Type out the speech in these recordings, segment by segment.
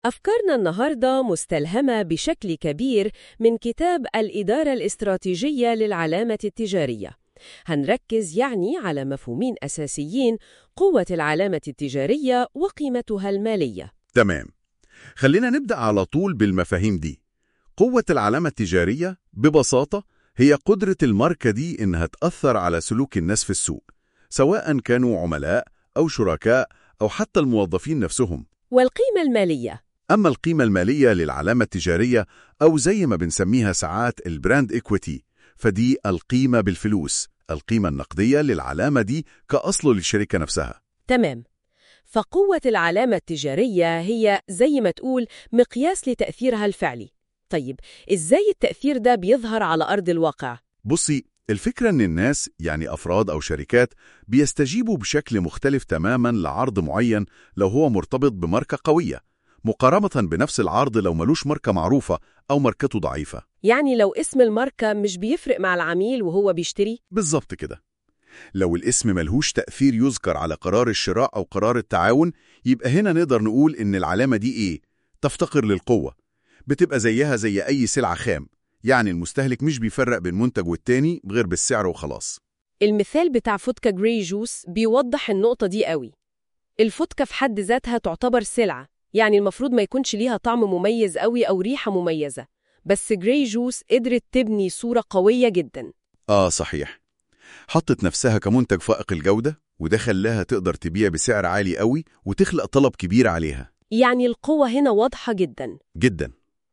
أفكارنا النهاردة مستلهمة بشكل كبير من كتاب الإدارة الاستراتيجية للعلامة التجارية. هنركز يعني على مفهومين أساسيين قوة العلامة التجارية وقيمتها المالية. تمام خلينا نبدأ على طول بالمفاهيم دي قوة العلامة التجارية ببساطة هي قدرة الماركة دي إنها تأثر على سلوك الناس في السوق سواء كانوا عملاء أو شركاء أو حتى الموظفين نفسهم والقيمة المالية أما القيمة المالية للعلامة التجارية أو زي ما بنسميها ساعات البراند إكويتي فدي القيمة بالفلوس القيمة النقدية للعلامة دي كأصل للشركة نفسها تمام فقوة العلامة التجارية هي زي ما تقول مقياس لتأثيرها الفعلي طيب إزاي التأثير ده بيظهر على أرض الواقع؟ بصي الفكرة إن الناس يعني أفراد أو شركات بيستجيبوا بشكل مختلف تماما لعرض معين لو هو مرتبط بماركة قوية مقارنة بنفس العرض لو ملوش ماركة معروفة أو ماركته ضعيفة يعني لو اسم الماركة مش بيفرق مع العميل وهو بيشتري؟ بالظبط كده لو الاسم ملهوش تأثير يذكر على قرار الشراء أو قرار التعاون يبقى هنا نقدر نقول إن العلامة دي إيه؟ تفتقر للقوة بتبقى زيها زي أي سلعة خام يعني المستهلك مش بيفرق بين منتج والتاني غير بالسعر وخلاص المثال بتاع فودكا جراي جوس بيوضح النقطة دي قوي الفودكا في حد ذاتها تعتبر سلعة يعني المفروض ما يكونش ليها طعم مميز قوي أو ريحة مميزة بس جراي جوس قدرت تبني صورة قوية جدا آه صحيح حطت نفسها كمنتج فائق الجودة وده خلاها تقدر تبيع بسعر عالي قوي وتخلق طلب كبير عليها يعني القوة هنا واضحة جدا جدا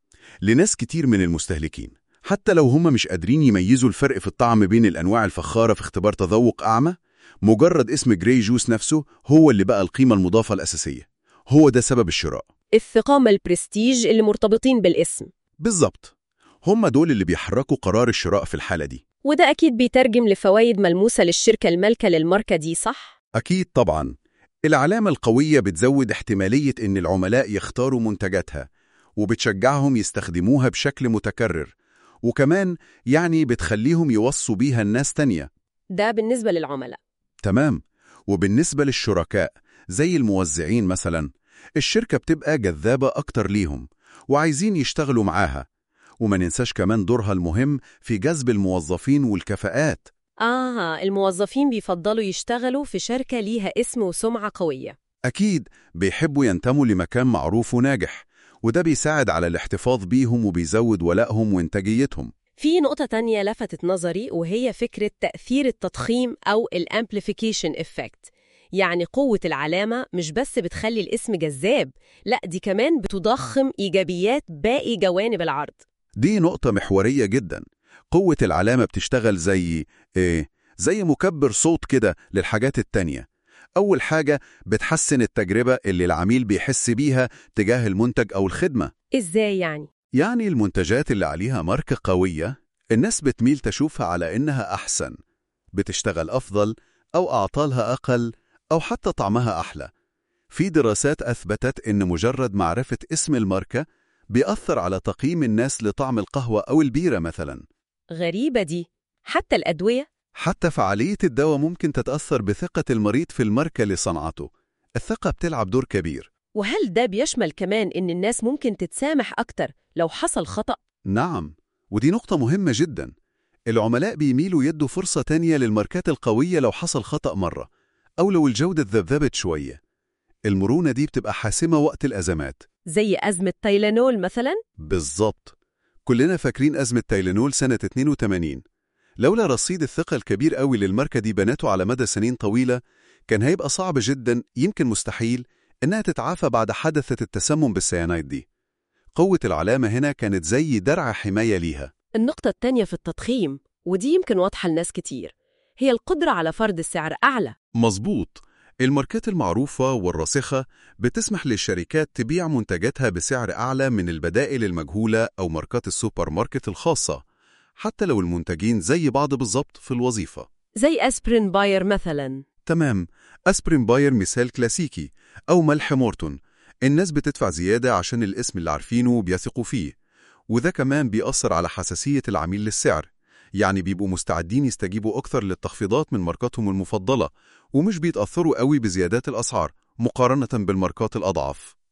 لناس كتير من المستهلكين حتى لو هم مش قادرين يميزوا الفرق في الطعم بين الأنواع الفخارة في اختبار تذوق أعمى مجرد اسم جراي جوس نفسه هو اللي بقى القيمة المضافة الأساسية هو ده سبب الشراء الثقامة البرستيج اللي مرتبطين بالاسم بالظبط هم دول اللي بيحركوا قرار الشراء في الحالة دي وده أكيد بيترجم لفوائد ملموسة للشركة المالكة للماركة دي صح؟ أكيد طبعا العلامة القوية بتزود احتمالية إن العملاء يختاروا منتجاتها وبتشجعهم يستخدموها بشكل متكرر وكمان يعني بتخليهم يوصوا بيها الناس تانية ده بالنسبة للعملاء تمام وبالنسبة للشركاء زي الموزعين مثلا الشركة بتبقى جذابة أكتر ليهم وعايزين يشتغلوا معاها وما ننساش كمان دورها المهم في جذب الموظفين والكفاءات آه الموظفين بيفضلوا يشتغلوا في شركة ليها اسم وسمعة قوية أكيد بيحبوا ينتموا لمكان معروف وناجح وده بيساعد على الاحتفاظ بيهم وبيزود ولائهم وإنتاجيتهم في نقطة تانية لفتت نظري وهي فكرة تأثير التضخيم أو الامبليفيكيشن إفكت يعني قوة العلامة مش بس بتخلي الاسم جذاب لا دي كمان بتضخم إيجابيات باقي جوانب العرض دي نقطة محورية جدا قوة العلامة بتشتغل زي إيه؟ زي مكبر صوت كده للحاجات التانية أول حاجة بتحسن التجربة اللي العميل بيحس بيها تجاه المنتج أو الخدمة إزاي يعني؟ يعني المنتجات اللي عليها ماركة قوية الناس بتميل تشوفها على إنها أحسن بتشتغل أفضل أو أعطالها أقل أو حتى طعمها أحلى في دراسات أثبتت إن مجرد معرفة اسم الماركة بيأثر على تقييم الناس لطعم القهوة أو البيرة مثلا غريبة دي حتى الأدوية حتى فعالية الدواء ممكن تتأثر بثقة المريض في الماركة لصنعته الثقة بتلعب دور كبير وهل ده بيشمل كمان إن الناس ممكن تتسامح أكتر لو حصل خطأ؟ نعم ودي نقطة مهمة جدا العملاء بيميلوا يدوا فرصة تانية للماركات القوية لو حصل خطأ مرة أو لو الجودة اتذبذبت شوية المرونة دي بتبقى حاسمة وقت الأزمات زي أزمة تايلانول مثلا؟ بالظبط كلنا فاكرين أزمة تايلانول سنة 82 لولا رصيد الثقة الكبير قوي للماركة دي بناته على مدى سنين طويلة كان هيبقى صعب جدا يمكن مستحيل إنها تتعافى بعد حادثة التسمم بالسيانايد دي قوة العلامة هنا كانت زي درع حماية ليها النقطة التانية في التضخيم ودي يمكن واضحة لناس كتير هي القدرة على فرض السعر أعلى مظبوط الماركات المعروفة والراسخة بتسمح للشركات تبيع منتجاتها بسعر أعلى من البدائل المجهولة أو ماركات السوبر ماركت الخاصة حتى لو المنتجين زي بعض بالظبط في الوظيفة زي أسبرين باير مثلا تمام أسبرين باير مثال كلاسيكي أو ملح مورتون الناس بتدفع زيادة عشان الاسم اللي عارفينه وبيثقوا فيه وده كمان بيأثر على حساسية العميل للسعر يعني بيبقوا مستعدين يستجيبوا أكثر للتخفيضات من ماركاتهم المفضلة ومش بيتأثروا قوي بزيادات الأسعار مقارنة بالماركات الأضعف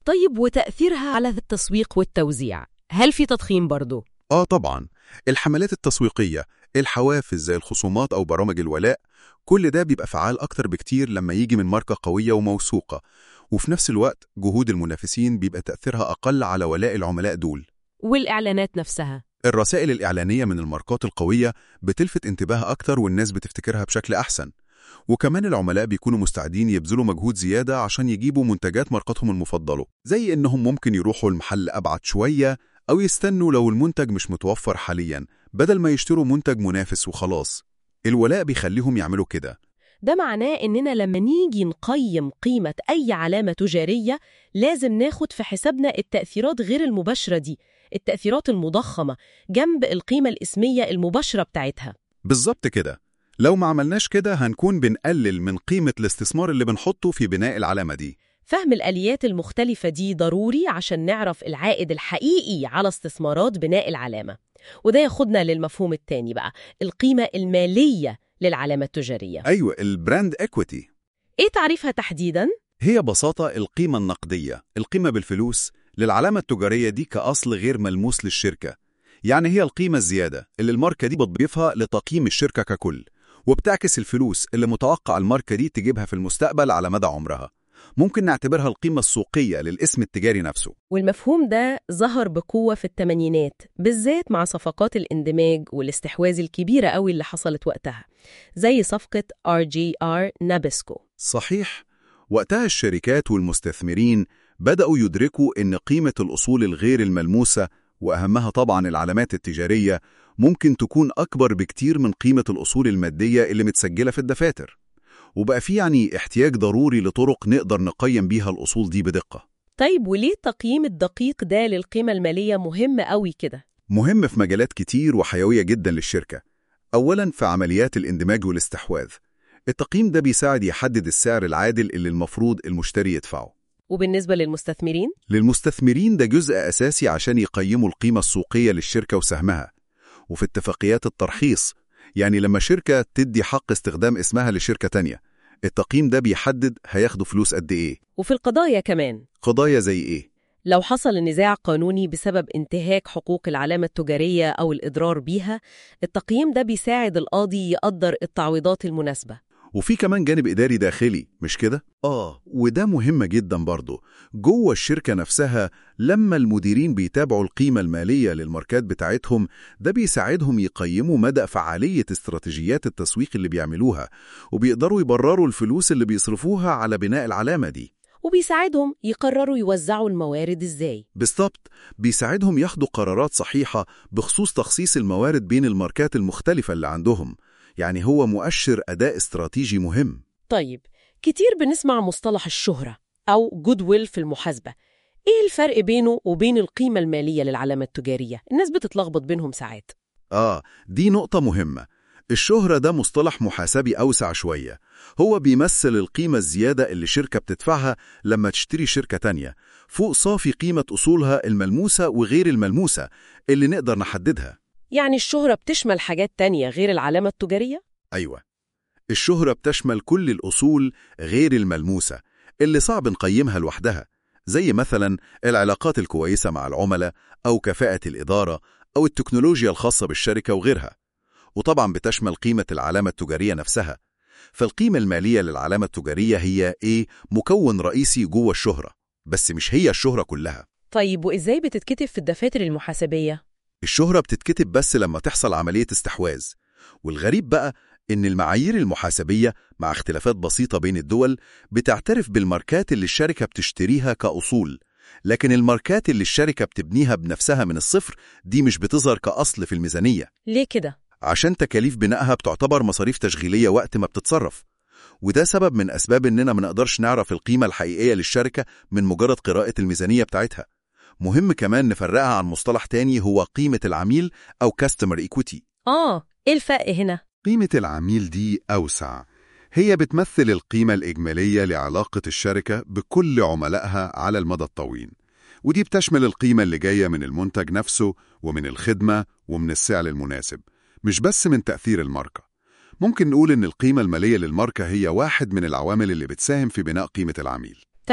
طيب وتأثيرها على التسويق والتوزيع هل في تضخيم برضو؟ آه طبعا الحملات التسويقية الحوافز زي الخصومات أو برامج الولاء كل ده بيبقى فعال أكتر بكتير لما يجي من ماركة قوية وموثوقة وفي نفس الوقت جهود المنافسين بيبقى تأثيرها أقل على ولاء العملاء دول والإعلانات نفسها الرسائل الإعلانية من الماركات القوية بتلفت انتباه أكتر والناس بتفتكرها بشكل أحسن وكمان العملاء بيكونوا مستعدين يبذلوا مجهود زيادة عشان يجيبوا منتجات ماركتهم المفضلة زي إنهم ممكن يروحوا المحل أبعد شوية أو يستنوا لو المنتج مش متوفر حاليا بدل ما يشتروا منتج منافس وخلاص الولاء بيخليهم يعملوا كده ده معناه إننا لما نيجي نقيم قيمة أي علامة تجارية لازم ناخد في حسابنا التأثيرات غير المباشرة دي التأثيرات المضخمة جنب القيمة الإسمية المباشرة بتاعتها بالظبط كده لو ما عملناش كده هنكون بنقلل من قيمة الاستثمار اللي بنحطه في بناء العلامة دي فهم الآليات المختلفة دي ضروري عشان نعرف العائد الحقيقي على استثمارات بناء العلامة وده ياخدنا للمفهوم التاني بقى القيمة المالية للعلامة التجارية أيوة البراند اكويتي إيه تعريفها تحديداً؟ هي ببساطة القيمة النقدية القيمة بالفلوس للعلامة التجارية دي كأصل غير ملموس للشركة يعني هي القيمة الزيادة اللي الماركة دي بتضيفها لتقييم الشركة ككل وبتعكس الفلوس اللي متوقع الماركة دي تجيبها في المستقبل على مدى عمرها ممكن نعتبرها القيمة السوقية للاسم التجاري نفسه والمفهوم ده ظهر بقوة في الثمانينات بالذات مع صفقات الاندماج والاستحواذ الكبيرة قوي اللي حصلت وقتها زي صفقة RGR نابسكو صحيح وقتها الشركات والمستثمرين بدأوا يدركوا إن قيمة الأصول الغير الملموسة وأهمها طبعا العلامات التجارية ممكن تكون أكبر بكتير من قيمة الأصول المادية اللي متسجلة في الدفاتر وبقى في يعني احتياج ضروري لطرق نقدر نقيم بيها الأصول دي بدقة طيب وليه التقييم الدقيق ده للقيمة المالية مهم قوي كده؟ مهم في مجالات كتير وحيوية جدا للشركة أولا في عمليات الاندماج والاستحواذ التقييم ده بيساعد يحدد السعر العادل اللي المفروض المشتري يدفعه وبالنسبة للمستثمرين؟ للمستثمرين ده جزء أساسي عشان يقيموا القيمة السوقية للشركة وسهمها وفي اتفاقيات الترخيص يعني لما شركة تدي حق استخدام اسمها لشركة تانية التقييم ده بيحدد هياخدوا فلوس قد إيه وفي القضايا كمان قضايا زي إيه لو حصل نزاع قانوني بسبب انتهاك حقوق العلامة التجارية أو الإضرار بيها التقييم ده بيساعد القاضي يقدر التعويضات المناسبة وفي كمان جانب إداري داخلي مش كده؟ آه وده مهم جدا برضه جوه الشركة نفسها لما المديرين بيتابعوا القيمة المالية للماركات بتاعتهم ده بيساعدهم يقيموا مدى فعالية استراتيجيات التسويق اللي بيعملوها وبيقدروا يبرروا الفلوس اللي بيصرفوها على بناء العلامة دي وبيساعدهم يقرروا يوزعوا الموارد إزاي بالضبط بيساعدهم ياخدوا قرارات صحيحة بخصوص تخصيص الموارد بين الماركات المختلفة اللي عندهم يعني هو مؤشر أداء استراتيجي مهم طيب كتير بنسمع مصطلح الشهرة أو جود ويل في المحاسبة إيه الفرق بينه وبين القيمة المالية للعلامة التجارية؟ الناس بتتلخبط بينهم ساعات آه دي نقطة مهمة الشهرة ده مصطلح محاسبي أوسع شوية هو بيمثل القيمة الزيادة اللي شركة بتدفعها لما تشتري شركة تانية فوق صافي قيمة أصولها الملموسة وغير الملموسة اللي نقدر نحددها يعني الشهرة بتشمل حاجات تانية غير العلامة التجارية؟ أيوة الشهرة بتشمل كل الأصول غير الملموسة اللي صعب نقيمها لوحدها زي مثلا العلاقات الكويسة مع العملاء أو كفاءة الإدارة أو التكنولوجيا الخاصة بالشركة وغيرها وطبعا بتشمل قيمة العلامة التجارية نفسها فالقيمة المالية للعلامة التجارية هي إيه؟ مكون رئيسي جوه الشهرة بس مش هي الشهرة كلها طيب وإزاي بتتكتب في الدفاتر المحاسبية؟ الشهرة بتتكتب بس لما تحصل عملية استحواذ والغريب بقى إن المعايير المحاسبية مع اختلافات بسيطة بين الدول بتعترف بالماركات اللي الشركة بتشتريها كأصول لكن الماركات اللي الشركة بتبنيها بنفسها من الصفر دي مش بتظهر كأصل في الميزانية ليه كده؟ عشان تكاليف بنائها بتعتبر مصاريف تشغيلية وقت ما بتتصرف وده سبب من أسباب إننا ما نقدرش نعرف القيمة الحقيقية للشركة من مجرد قراءة الميزانية بتاعتها مهم كمان نفرقها عن مصطلح تاني هو قيمة العميل أو Customer Equity آه إيه الفرق هنا؟ قيمة العميل دي أوسع هي بتمثل القيمة الإجمالية لعلاقة الشركة بكل عملائها على المدى الطويل ودي بتشمل القيمة اللي جاية من المنتج نفسه ومن الخدمة ومن السعر المناسب مش بس من تأثير الماركة ممكن نقول إن القيمة المالية للماركة هي واحد من العوامل اللي بتساهم في بناء قيمة العميل تمام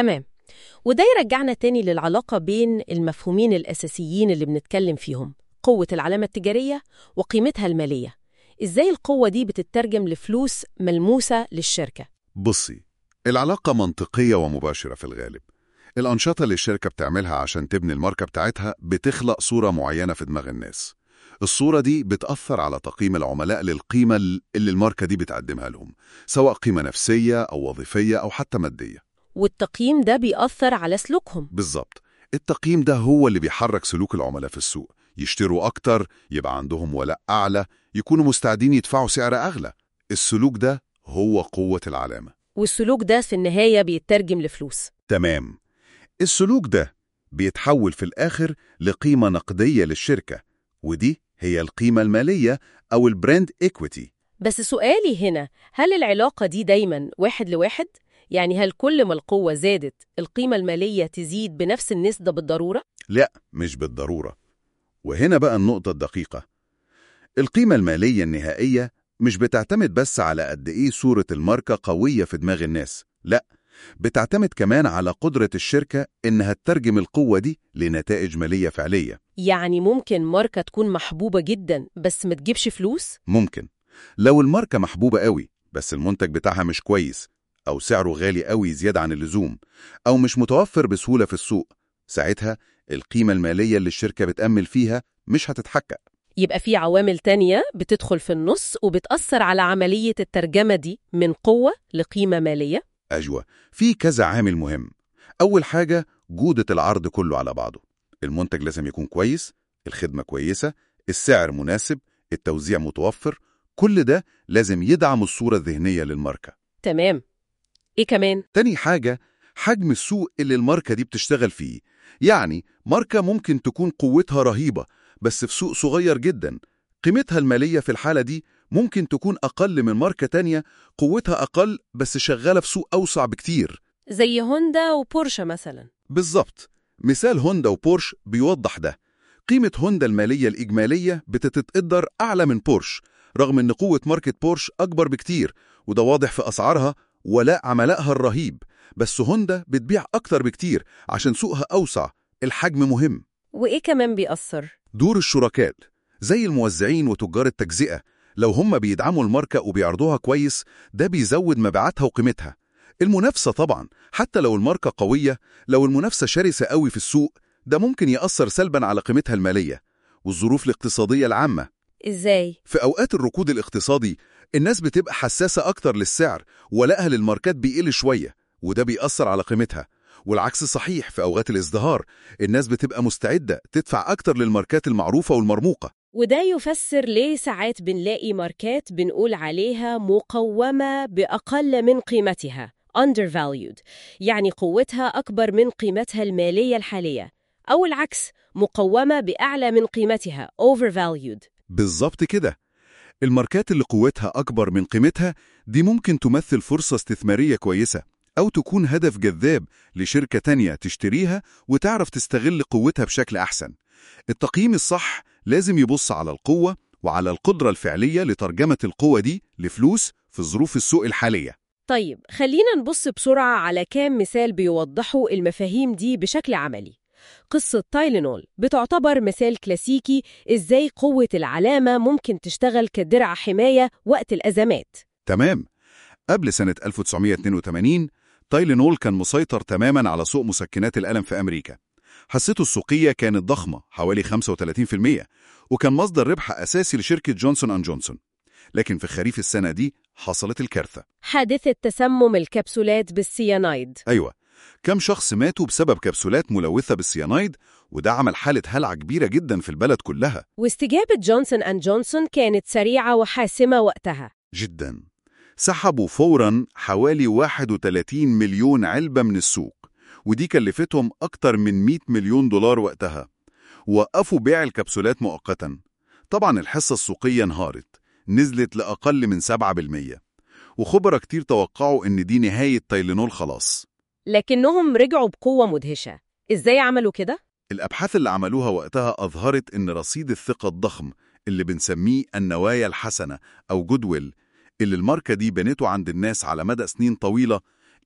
وده يرجعنا تاني للعلاقة بين المفهومين الأساسيين اللي بنتكلم فيهم قوة العلامة التجارية وقيمتها المالية إزاي القوة دي بتترجم لفلوس ملموسة للشركة بصي العلاقة منطقية ومباشرة في الغالب الأنشطة اللي الشركة بتعملها عشان تبني الماركة بتاعتها بتخلق صورة معينة في دماغ الناس الصورة دي بتأثر على تقييم العملاء للقيمة اللي الماركة دي بتقدمها لهم سواء قيمة نفسية أو وظيفية أو حتى مادية والتقييم ده بيأثر على سلوكهم بالظبط التقييم ده هو اللي بيحرك سلوك العملاء في السوق يشتروا أكتر يبقى عندهم ولاء أعلى يكونوا مستعدين يدفعوا سعر أغلى السلوك ده هو قوة العلامة والسلوك ده في النهاية بيترجم لفلوس تمام السلوك ده بيتحول في الآخر لقيمة نقدية للشركة ودي هي القيمة المالية أو البراند إيكويتي بس سؤالي هنا هل العلاقة دي دايما واحد لواحد؟ يعني هل كل ما القوة زادت القيمة المالية تزيد بنفس النسبة بالضرورة؟ لا مش بالضرورة وهنا بقى النقطة الدقيقة القيمة المالية النهائية مش بتعتمد بس على قد إيه صورة الماركة قوية في دماغ الناس لا بتعتمد كمان على قدرة الشركة إنها تترجم القوة دي لنتائج مالية فعلية يعني ممكن ماركة تكون محبوبة جدا بس ما تجيبش فلوس؟ ممكن لو الماركة محبوبة قوي بس المنتج بتاعها مش كويس أو سعره غالي قوي زيادة عن اللزوم أو مش متوفر بسهولة في السوق ساعتها القيمة المالية اللي الشركة بتأمل فيها مش هتتحقق يبقى في عوامل تانية بتدخل في النص وبتأثر على عملية الترجمة دي من قوة لقيمة مالية؟ أجوى في كذا عامل مهم أول حاجة جودة العرض كله على بعضه المنتج لازم يكون كويس الخدمة كويسة السعر مناسب التوزيع متوفر كل ده لازم يدعم الصورة الذهنية للماركة تمام إيه كمان؟ تاني حاجة حجم السوق اللي الماركة دي بتشتغل فيه يعني ماركة ممكن تكون قوتها رهيبة بس في سوق صغير جدا قيمتها المالية في الحالة دي ممكن تكون أقل من ماركة تانية قوتها أقل بس شغالة في سوق أوسع بكتير زي هوندا وبورشا مثلا بالظبط مثال هوندا وبورش بيوضح ده قيمة هوندا المالية الإجمالية بتتقدر أعلى من بورش رغم أن قوة ماركة بورش أكبر بكتير وده واضح في أسعارها ولاء عملائها الرهيب بس هوندا بتبيع أكتر بكتير عشان سوقها أوسع الحجم مهم وإيه كمان بيأثر؟ دور الشركاء زي الموزعين وتجار التجزئة لو هم بيدعموا الماركة وبيعرضوها كويس ده بيزود مبيعاتها وقيمتها المنافسة طبعا حتى لو الماركة قوية لو المنافسة شرسة قوي في السوق ده ممكن يأثر سلبا على قيمتها المالية والظروف الاقتصادية العامة إزاي؟ في أوقات الركود الاقتصادي الناس بتبقى حساسة أكتر للسعر ولائها للماركات بيقل شوية وده بيأثر على قيمتها والعكس صحيح في أوقات الازدهار الناس بتبقى مستعدة تدفع أكتر للماركات المعروفة والمرموقة وده يفسر ليه ساعات بنلاقي ماركات بنقول عليها مقومة بأقل من قيمتها undervalued يعني قوتها أكبر من قيمتها المالية الحالية أو العكس مقومة بأعلى من قيمتها overvalued بالظبط كده الماركات اللي قوتها أكبر من قيمتها دي ممكن تمثل فرصة استثمارية كويسة أو تكون هدف جذاب لشركة تانية تشتريها وتعرف تستغل قوتها بشكل أحسن التقييم الصح لازم يبص على القوة وعلى القدرة الفعلية لترجمة القوة دي لفلوس في ظروف السوق الحالية طيب خلينا نبص بسرعة على كام مثال بيوضحوا المفاهيم دي بشكل عملي قصة تايلينول بتعتبر مثال كلاسيكي إزاي قوة العلامة ممكن تشتغل كدرع حماية وقت الأزمات تمام قبل سنة 1982 تايلينول كان مسيطر تماما على سوق مسكنات الألم في أمريكا حصته السوقية كانت ضخمة حوالي 35% وكان مصدر ربح أساسي لشركة جونسون أند جونسون لكن في خريف السنة دي حصلت الكارثة حادثة تسمم الكبسولات بالسيانايد أيوة كم شخص ماتوا بسبب كبسولات ملوثة بالسيانايد وده عمل حالة هلع كبيرة جدا في البلد كلها واستجابة جونسون أند جونسون كانت سريعة وحاسمة وقتها جدا سحبوا فورا حوالي 31 مليون علبة من السوق ودي كلفتهم أكتر من 100 مليون دولار وقتها وقفوا بيع الكبسولات مؤقتا طبعا الحصة السوقية انهارت نزلت لأقل من 7% وخبراء كتير توقعوا إن دي نهاية تايلينول خلاص لكنهم رجعوا بقوة مدهشة إزاي عملوا كده؟ الأبحاث اللي عملوها وقتها أظهرت إن رصيد الثقة الضخم اللي بنسميه النوايا الحسنة أو جودويل اللي الماركة دي بنته عند الناس على مدى سنين طويلة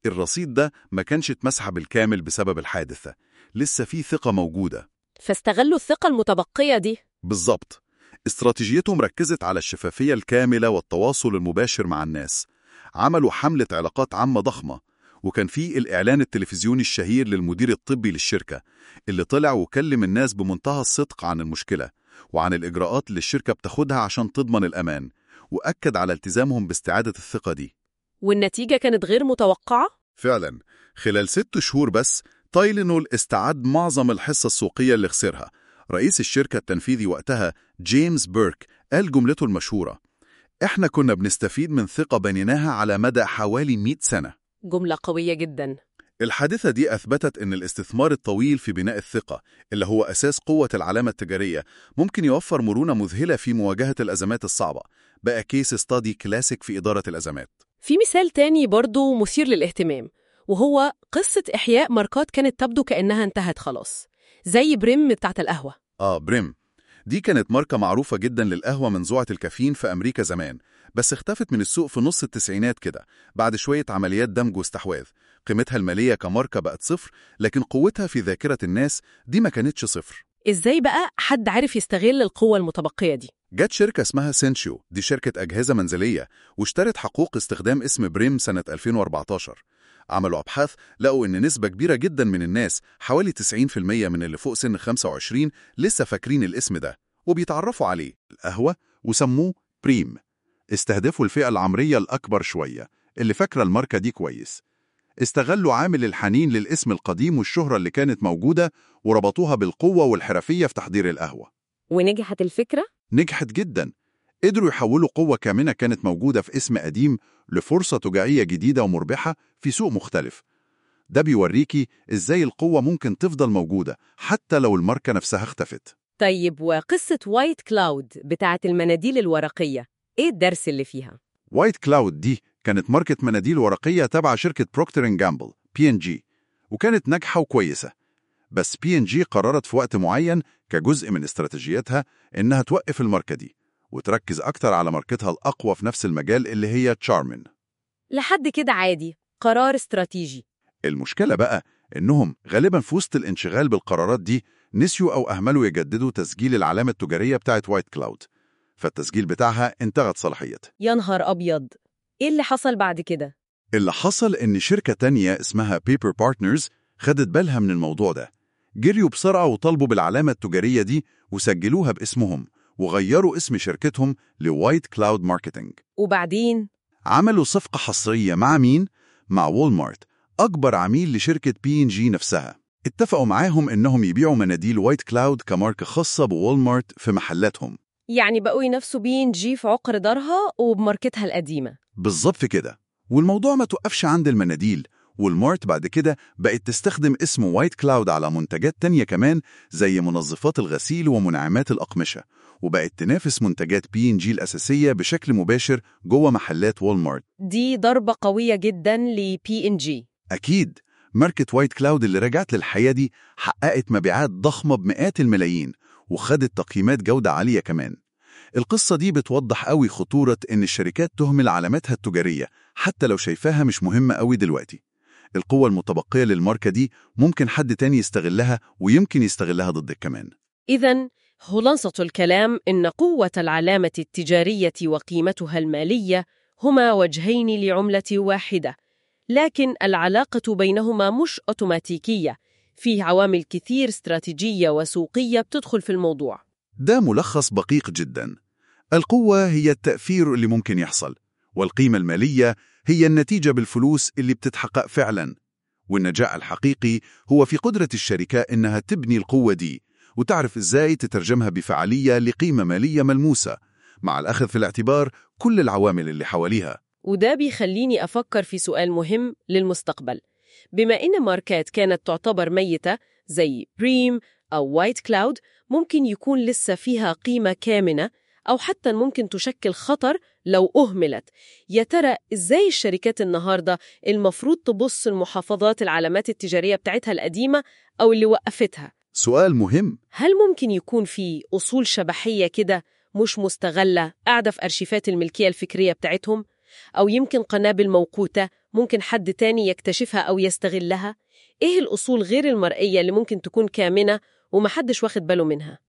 الرصيد ده ما كانش اتمسح بالكامل بسبب الحادثة لسه في ثقة موجودة فاستغلوا الثقة المتبقية دي بالظبط استراتيجيتهم ركزت على الشفافية الكاملة والتواصل المباشر مع الناس عملوا حملة علاقات عامة ضخمة وكان في الإعلان التلفزيوني الشهير للمدير الطبي للشركة اللي طلع وكلم الناس بمنتهى الصدق عن المشكلة وعن الإجراءات اللي الشركة بتاخدها عشان تضمن الأمان وأكد على التزامهم باستعادة الثقة دي والنتيجة كانت غير متوقعة؟ فعلا خلال ست شهور بس تايلينول استعاد معظم الحصة السوقية اللي خسرها رئيس الشركة التنفيذي وقتها جيمس بيرك قال جملته المشهورة احنا كنا بنستفيد من ثقة بنيناها على مدى حوالي 100 سنة جملة قوية جدا الحادثة دي أثبتت أن الاستثمار الطويل في بناء الثقة اللي هو أساس قوة العلامة التجارية ممكن يوفر مرونة مذهلة في مواجهة الأزمات الصعبة بقى كيس ستادي كلاسيك في إدارة الأزمات في مثال تاني برضو مثير للاهتمام وهو قصة إحياء ماركات كانت تبدو كأنها انتهت خلاص زي بريم بتاعت القهوة آه بريم دي كانت ماركة معروفة جدا للقهوة منزوعة الكافيين في أمريكا زمان بس اختفت من السوق في نص التسعينات كده بعد شوية عمليات دمج واستحواذ قيمتها المالية كماركة بقت صفر لكن قوتها في ذاكرة الناس دي ما كانتش صفر إزاي بقى حد عارف يستغل القوة المتبقية دي؟ جت شركة اسمها سينشيو دي شركة أجهزة منزلية واشترت حقوق استخدام اسم بريم سنة 2014 عملوا أبحاث لقوا إن نسبة كبيرة جدا من الناس حوالي 90% من اللي فوق سن 25 لسه فاكرين الاسم ده وبيتعرفوا عليه القهوة وسموه بريم استهدفوا الفئة العمرية الأكبر شوية اللي فاكرة الماركة دي كويس استغلوا عامل الحنين للاسم القديم والشهرة اللي كانت موجودة وربطوها بالقوة والحرفية في تحضير القهوة ونجحت الفكرة؟ نجحت جدا قدروا يحولوا قوة كامنة كانت موجودة في اسم قديم لفرصة تجارية جديدة ومربحة في سوق مختلف ده بيوريكي ازاي القوة ممكن تفضل موجودة حتى لو الماركة نفسها اختفت طيب وقصة وايت كلاود بتاعت المناديل الورقية إيه الدرس اللي فيها؟ وايت كلاود دي كانت ماركة مناديل ورقية تبع شركة بروكتر ان جامبل بي ان جي وكانت ناجحة وكويسة بس بي ان جي قررت في وقت معين كجزء من استراتيجيتها إنها توقف الماركة دي وتركز أكتر على ماركتها الأقوى في نفس المجال اللي هي تشارمن لحد كده عادي قرار استراتيجي المشكلة بقى إنهم غالبا في وسط الانشغال بالقرارات دي نسيوا أو أهملوا يجددوا تسجيل العلامة التجارية بتاعت وايت كلاود فالتسجيل بتاعها انتهت صلاحيته يا نهار أبيض إيه اللي حصل بعد كده؟ اللي حصل إن شركة تانية اسمها بيبر بارتنرز خدت بالها من الموضوع ده جريوا بسرعة وطالبوا بالعلامة التجارية دي وسجلوها باسمهم وغيروا اسم شركتهم لوايت كلاود ماركتينج وبعدين عملوا صفقة حصرية مع مين؟ مع وولمارت أكبر عميل لشركة بي ان جي نفسها اتفقوا معاهم إنهم يبيعوا مناديل وايت كلاود كماركة خاصة بوولمارت في محلاتهم يعني بقوا ينافسوا بي ان جي في عقر دارها وبماركتها القديمة بالظبط كده والموضوع ما توقفش عند المناديل والمارت بعد كده بقت تستخدم اسم وايت كلاود على منتجات تانية كمان زي منظفات الغسيل ومنعمات الأقمشة وبقت تنافس منتجات بي ان جي الأساسية بشكل مباشر جوه محلات وولمارت دي ضربة قوية جدا لبي ان جي أكيد ماركة وايت كلاود اللي رجعت للحياة دي حققت مبيعات ضخمة بمئات الملايين وخدت تقييمات جودة عالية كمان القصة دي بتوضح قوي خطورة إن الشركات تهمل علاماتها التجارية حتى لو شايفاها مش مهمة قوي دلوقتي القوة المتبقية للماركة دي ممكن حد تاني يستغلها ويمكن يستغلها ضدك كمان إذا خلاصة الكلام إن قوة العلامة التجارية وقيمتها المالية هما وجهين لعملة واحدة لكن العلاقة بينهما مش أوتوماتيكية فيه عوامل كثير استراتيجية وسوقية بتدخل في الموضوع ده ملخص دقيق جدا القوة هي التأثير اللي ممكن يحصل والقيمة المالية هي النتيجة بالفلوس اللي بتتحقق فعلا والنجاح الحقيقي هو في قدرة الشركة إنها تبني القوة دي وتعرف إزاي تترجمها بفعالية لقيمة مالية ملموسة مع الأخذ في الاعتبار كل العوامل اللي حواليها وده بيخليني أفكر في سؤال مهم للمستقبل بما إن ماركات كانت تعتبر ميتة زي بريم أو وايت كلاود ممكن يكون لسه فيها قيمة كامنة أو حتى ممكن تشكل خطر لو أهملت يا ترى إزاي الشركات النهاردة المفروض تبص المحافظات العلامات التجارية بتاعتها القديمة أو اللي وقفتها سؤال مهم هل ممكن يكون في أصول شبحية كده مش مستغلة قاعدة في أرشيفات الملكية الفكرية بتاعتهم؟ أو يمكن قنابل موقوتة ممكن حد تاني يكتشفها أو يستغلها؟ إيه الأصول غير المرئية اللي ممكن تكون كامنة ومحدش واخد باله منها؟